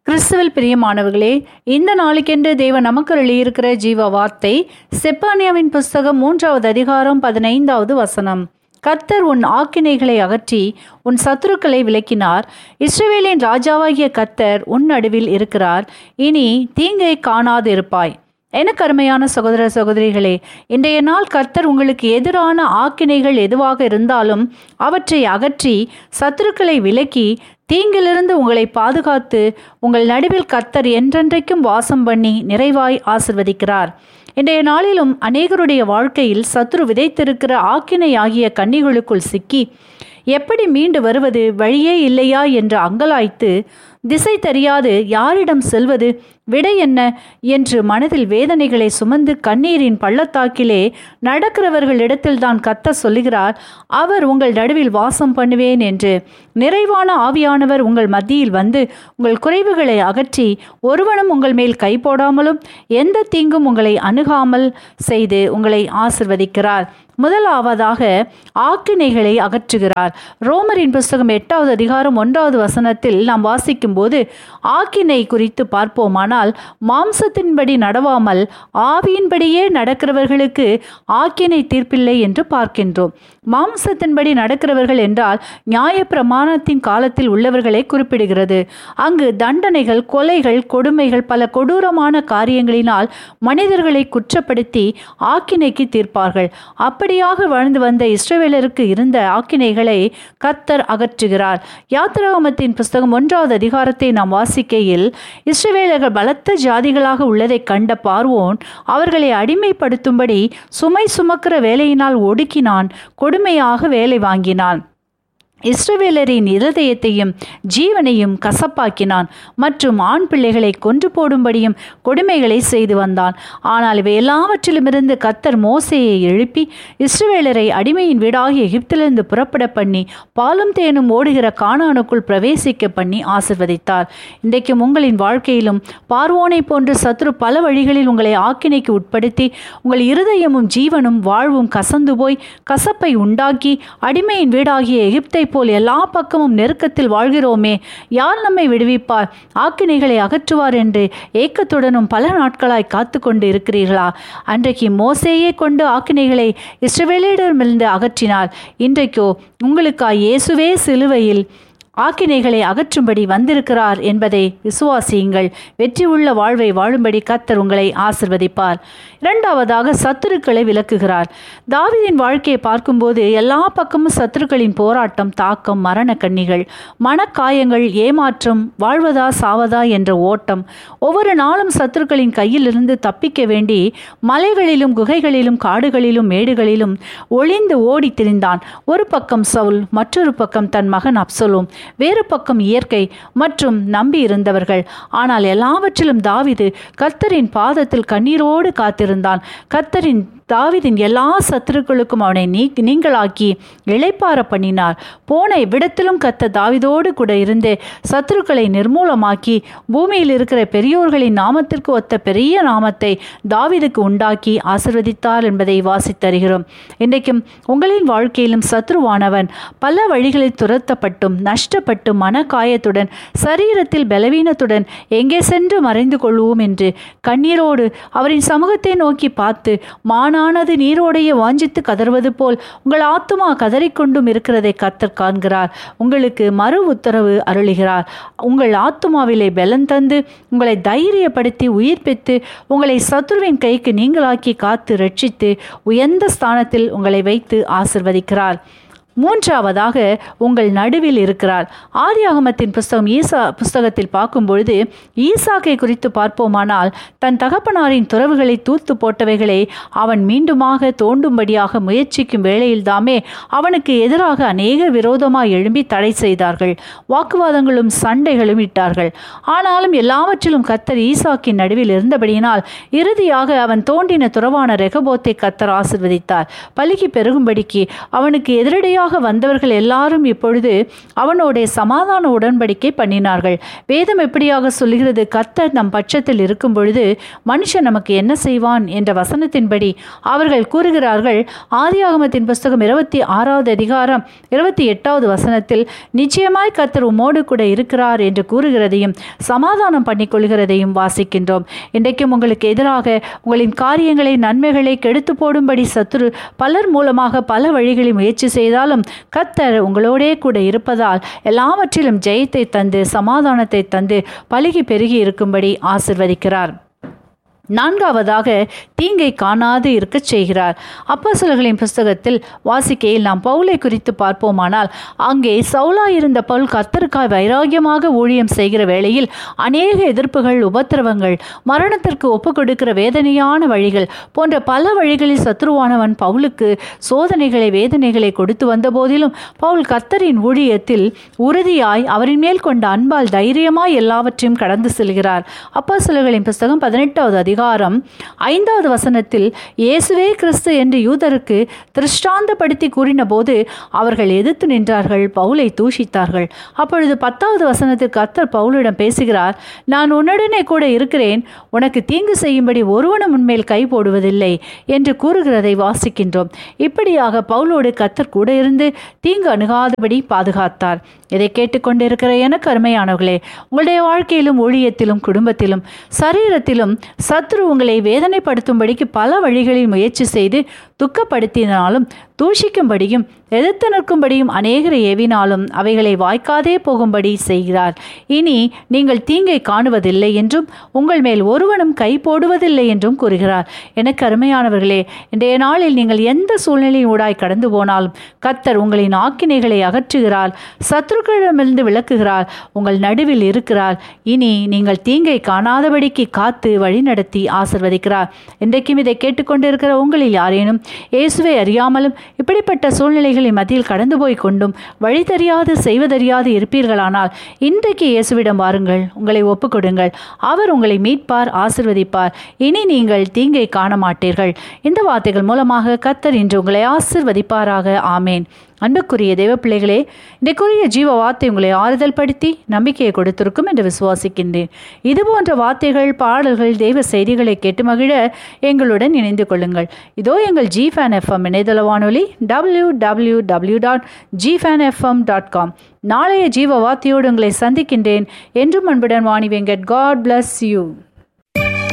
கிறிஸ்துவில் பிரியமானவர்களே இந்த நாளுக்கென்று தேவன் நமக்கு எழுதியிருக்கிற ஜீவ வார்த்தை செப்பானியாவின் புஸ்தகம் மூன்றாவது அதிகாரம் பதினைந்தாவது வசனம் கர்த்தர் உன் ஆக்கினைகளை அகற்றி உன் சத்துருக்களை விலக்கினார் இஸ்ரவேலின் ராஜாவாகிய கர்த்தர் உன் நடுவில் இருக்கிறார் இனி தீங்கை காணாது இருப்பாய் எனக்கு அருமையான சகோதர சகோதரிகளே இன்றைய நாள் கர்த்தர் உங்களுக்கு எதிரான ஆக்கினைகள் எதுவாக இருந்தாலும் அவற்றை அகற்றி சத்துருக்களை விலக்கி தீங்கிலிருந்து உங்களை பாதுகாத்து உங்கள் நடுவில் கர்த்தர் என்றென்றைக்கும் வாசம் பண்ணி நிறைவாய் ஆசிர்வதிக்கிறார் இன்றைய நாளிலும் அநேகருடைய வாழ்க்கையில் சத்துரு விதைத்திருக்கிற ஆக்கினை ஆகிய கன்னிகளுக்குள் சிக்கி எப்படி மீண்டு வருவது வழியே இல்லையா என்று அங்கலாய்த்து திசை தெரியாது யாரிடம் செல்வது விடை என்ன என்று மனதில் வேதனைகளை சுமந்து கண்ணீரின் பள்ளத்தாக்கிலே நடக்கிறவர்களிடத்தில் தான் கத்த சொல்லுகிறார் அவர் உங்கள் நடுவில் வாசம் பண்ணுவேன் என்று நிறைவான ஆவியானவர் உங்கள் மத்தியில் வந்து உங்கள் குறைவுகளை அகற்றி ஒருவனும் உங்கள் மேல் கை போடாமலும் எந்த தீங்கும் உங்களை அணுகாமல் செய்து உங்களை ஆசிர்வதிக்கிறார் முதலாவதாக ஆக்கினைகளை அகற்றுகிறார் ரோமரின் புஸ்தகம் எட்டாவது அதிகாரம் ஒன்றாவது வசனத்தில் நாம் வாசிக்கும் போது ஆக்கினை குறித்து பார்ப்போமானால் மாம்சத்தின்படி நடவாமல் ஆவியின்படியே நடக்கிறவர்களுக்கு ஆக்கினை தீர்ப்பில்லை என்று பார்க்கின்றோம் மாம்சத்தின்படி நடக்கிறவர்கள் என்றால் நியாயப்பிரமாணத்தின் காலத்தில் உள்ளவர்களை குறிப்பிடுகிறது அங்கு தண்டனைகள் கொலைகள் கொடுமைகள் பல கொடூரமான காரியங்களினால் மனிதர்களை குற்றப்படுத்தி ஆக்கினைக்கு தீர்ப்பார்கள் அப்படியாக வாழ்ந்து வந்த இஸ்ரவேலருக்கு இருந்த ஆக்கினைகளை கத்தர் அகற்றுகிறார் யாத்திராகமத்தின் புஸ்தகம் ஒன்றாவது அதிகாரத்தை நாம் வாசிக்கையில் இஸ்ரவேலர்கள் பலத்த ஜாதிகளாக உள்ளதை கண்ட பார்வோன் அவர்களை அடிமைப்படுத்தும்படி சுமை சுமக்கிற வேலையினால் ஒடுக்கினான் கொடுமையாக வேலை வாங்கினான் இஸ்ரவேலரின் இருதயத்தையும் ஜீவனையும் கசப்பாக்கினான் மற்றும் ஆண் பிள்ளைகளை கொன்று போடும்படியும் கொடுமைகளை செய்து வந்தான் ஆனால் இவை எல்லாவற்றிலுமிருந்து கத்தர் மோசையை எழுப்பி இஸ்ரவேலரை அடிமையின் வீடாகிய எகிப்திலிருந்து புறப்பட பண்ணி பாலும் தேனும் ஓடுகிற காணானுக்குள் பிரவேசிக்க பண்ணி ஆசிர்வதித்தார் இன்றைக்கும் உங்களின் வாழ்க்கையிலும் பார்வோனை போன்று சத்ரு பல வழிகளில் உங்களை ஆக்கினைக்கு உட்படுத்தி உங்கள் இருதயமும் ஜீவனும் வாழ்வும் கசந்து போய் கசப்பை உண்டாக்கி அடிமையின் வீடாகிய எகிப்தை போல் எல்லா பக்கமும் நெருக்கத்தில் வாழ்கிறோமே யார் நம்மை விடுவிப்பார் ஆக்கினைகளை அகற்றுவார் என்று ஏக்கத்துடனும் பல நாட்களாய் காத்து கொண்டு இருக்கிறீர்களா அன்றைக்கு மோசேயே கொண்டு ஆக்கினைகளை இஸ்ரவேலிடமிருந்து அகற்றினார் இன்றைக்கோ உங்களுக்காய் இயேசுவே சிலுவையில் ஆக்கினைகளை அகற்றும்படி வந்திருக்கிறார் என்பதை விசுவாசியுங்கள் வெற்றி உள்ள வாழ்வை வாழும்படி கத்தர் உங்களை ஆசிர்வதிப்பார் இரண்டாவதாக சத்துருக்களை விளக்குகிறார் தாவிதின் வாழ்க்கையை பார்க்கும்போது எல்லா பக்கமும் சத்துருக்களின் போராட்டம் தாக்கம் மரண கண்ணிகள் மனக்காயங்கள் ஏமாற்றம் வாழ்வதா சாவதா என்ற ஓட்டம் ஒவ்வொரு நாளும் சத்துருக்களின் கையிலிருந்து தப்பிக்க வேண்டி மலைகளிலும் குகைகளிலும் காடுகளிலும் மேடுகளிலும் ஒளிந்து ஓடி திரிந்தான் ஒரு பக்கம் சவுல் மற்றொரு பக்கம் தன் மகன் அப்சலோம் வேறு பக்கம் இயற்கை மற்றும் நம்பி இருந்தவர்கள் ஆனால் எல்லாவற்றிலும் தாவிது கர்த்தரின் பாதத்தில் கண்ணீரோடு காத்திருந்தான் கர்த்தரின் தாவிதின் எல்லா சத்துருக்களுக்கும் அவனை நீ நீங்களாக்கி இளைப்பார பண்ணினார் போன இவ்விடத்திலும் கத்த தாவிதோடு கூட இருந்து சத்துருக்களை நிர்மூலமாக்கி பூமியில் இருக்கிற பெரியோர்களின் நாமத்திற்கு ஒத்த பெரிய நாமத்தை தாவிதுக்கு உண்டாக்கி ஆசிர்வதித்தார் என்பதை வாசித்தருகிறோம் இன்றைக்கும் உங்களின் வாழ்க்கையிலும் சத்ருவானவன் பல வழிகளில் துரத்தப்பட்டும் நஷ்டப்பட்டு மனக்காயத்துடன் சரீரத்தில் பலவீனத்துடன் எங்கே சென்று மறைந்து கொள்வோம் என்று கண்ணீரோடு அவரின் சமூகத்தை நோக்கி பார்த்து மான மானானது நீரோடைய வாஞ்சித்து கதறுவது போல் உங்கள் ஆத்துமா கதறிக்கொண்டும் இருக்கிறதை கத்தர் காண்கிறார் உங்களுக்கு மறு உத்தரவு அருளுகிறார் உங்கள் ஆத்துமாவிலே பலன் தந்து உங்களை தைரியப்படுத்தி உயிர்ப்பித்து உங்களை சத்ருவின் கைக்கு நீங்களாக்கி காத்து ரட்சித்து உயர்ந்த ஸ்தானத்தில் உங்களை வைத்து ஆசிர்வதிக்கிறார் மூன்றாவதாக உங்கள் நடுவில் இருக்கிறார் ஆதியாகமத்தின் புஸ்தகம் ஈசா புஸ்தகத்தில் பார்க்கும் பொழுது ஈசாக்கை குறித்து பார்ப்போமானால் தன் தகப்பனாரின் துறவுகளை தூத்து போட்டவைகளை அவன் மீண்டுமாக தோண்டும்படியாக முயற்சிக்கும் வேளையில்தாமே அவனுக்கு எதிராக அநேக விரோதமாய் எழும்பி தடை செய்தார்கள் வாக்குவாதங்களும் சண்டைகளும் இட்டார்கள் ஆனாலும் எல்லாவற்றிலும் கத்தர் ஈசாக்கின் நடுவில் இருந்தபடியினால் இறுதியாக அவன் தோண்டின துறவான ரெகபோத்தை கத்தர் ஆசிர்வதித்தார் பலிக்கு பெருகும்படிக்கு அவனுக்கு எதிரடையாக எதிராக வந்தவர்கள் எல்லாரும் இப்பொழுது அவனோட சமாதான உடன்படிக்கை பண்ணினார்கள் வேதம் எப்படியாக சொல்கிறது கர்த்தர் நம் பட்சத்தில் இருக்கும் பொழுது மனுஷன் நமக்கு என்ன செய்வான் என்ற வசனத்தின்படி அவர்கள் கூறுகிறார்கள் ஆதியாகமத்தின் புஸ்தகம் இருபத்தி ஆறாவது அதிகாரம் இருபத்தி எட்டாவது வசனத்தில் நிச்சயமாய் கர்த்தர் உம்மோடு கூட இருக்கிறார் என்று கூறுகிறதையும் சமாதானம் பண்ணிக்கொள்கிறதையும் வாசிக்கின்றோம் இன்றைக்கும் உங்களுக்கு எதிராக உங்களின் காரியங்களை நன்மைகளை கெடுத்து போடும்படி சத்துரு பலர் மூலமாக பல வழிகளில் முயற்சி செய்தாலும் கர்த்தர் உங்களோடே கூட இருப்பதால் எல்லாவற்றிலும் ஜெயத்தை தந்து சமாதானத்தை தந்து பலுகி பெருகி இருக்கும்படி ஆசிர்வதிக்கிறார் நான்காவதாக தீங்கை காணாது இருக்கச் செய்கிறார் அப்போஸ்தலர்களின் புஸ்தகத்தில் வாசிக்கையில் நாம் பவுலை குறித்து பார்ப்போமானால் அங்கே சவுலாயிருந்த பவுல் கர்த்தருக்காய் வைராகியமாக ஊழியம் செய்கிற வேளையில் அநேக எதிர்ப்புகள் உபத்திரவங்கள் மரணத்திற்கு ஒப்புக் கொடுக்கிற வேதனையான வழிகள் போன்ற பல வழிகளில் சத்ருவானவன் பவுலுக்கு சோதனைகளை வேதனைகளை கொடுத்து வந்த போதிலும் பவுல் கர்த்தரின் ஊழியத்தில் உறுதியாய் அவரின் மேல் கொண்ட அன்பால் தைரியமாய் எல்லாவற்றையும் கடந்து செல்கிறார் அப்போஸ்தலர்களின் புஸ்தகம் பதினெட்டாவது அதிகாரம் ஐந்தாவது வசனத்தில் இயேசுவே கிறிஸ்து என்று யூதருக்கு திருஷ்டாந்தப்படுத்தி கூறினபோது அவர்கள் எதிர்த்து நின்றார்கள் பவுலை தூஷித்தார்கள் அப்பொழுது பத்தாவது வசனத்தில் கர்த்தர் பவுலிடம் பேசுகிறார் நான் உன்னுடனே கூட இருக்கிறேன் உனக்கு தீங்கு செய்யும்படி ஒருவனும் உன்மேல் கை போடுவதில்லை என்று கூறுகிறதை வாசிக்கின்றோம் இப்படியாக பவுலோடு கர்த்தர் கூட இருந்து தீங்கு அணுகாதபடி பாதுகாத்தார் இதை கேட்டுக்கொண்டிருக்கிற எனக்கு அருமையானவர்களே உங்களுடைய வாழ்க்கையிலும் ஊழியத்திலும் குடும்பத்திலும் சரீரத்திலும் சத்ரு உங்களை வேதனைப்படுத்தும்படிக்கு பல வழிகளில் முயற்சி செய்து துக்கப்படுத்தினாலும் தூஷிக்கும்படியும் எதிர்த்து நிற்கும்படியும் அநேகரை ஏவினாலும் அவைகளை வாய்க்காதே போகும்படி செய்கிறார் இனி நீங்கள் தீங்கை காணுவதில்லை என்றும் உங்கள் மேல் ஒருவனும் கை போடுவதில்லை என்றும் கூறுகிறார் எனக்கு அருமையானவர்களே இன்றைய நாளில் நீங்கள் எந்த சூழ்நிலையும் ஊடாய் கடந்து போனாலும் கத்தர் உங்களின் ஆக்கினைகளை அகற்றுகிறார் சத்ருக்களிடமிருந்து விளக்குகிறார் உங்கள் நடுவில் இருக்கிறார் இனி நீங்கள் தீங்கை காணாதபடிக்கு காத்து வழிநடத்தி ஆசிர்வதிக்கிறார் இன்றைக்கும் இதை கேட்டுக்கொண்டிருக்கிற உங்களில் யாரேனும் இயேசுவை அறியாமலும் இப்படிப்பட்ட சூழ்நிலைகளின் மத்தியில் கடந்து போய் கொண்டும் வழி தெரியாது செய்வதறியாது இருப்பீர்களானால் இன்றைக்கு இயேசுவிடம் வாருங்கள் உங்களை ஒப்புக்கொடுங்கள் அவர் உங்களை மீட்பார் ஆசிர்வதிப்பார் இனி நீங்கள் தீங்கை காண மாட்டீர்கள் இந்த வார்த்தைகள் மூலமாக கத்தர் இன்று உங்களை ஆசிர்வதிப்பாராக ஆமேன் அன்புக்குரிய தெய்வ பிள்ளைகளே இன்றைக்குரிய ஜீவ வார்த்தை உங்களை ஆறுதல் படுத்தி நம்பிக்கையை கொடுத்திருக்கும் என்று விசுவாசிக்கின்றேன் இது போன்ற வார்த்தைகள் பாடல்கள் தெய்வ செய்திகளை கேட்டு மகிழ எங்களுடன் இணைந்து கொள்ளுங்கள் இதோ எங்கள் ஜி ஃபேன் எஃப்எம் இணையதள வானொலி W W W dot G fan FM dot com நாளைய ஜீவ வார்த்தையோடு உங்களை சந்திக்கின்றேன் என்றும் அன்புடன் Vani Venkat God bless you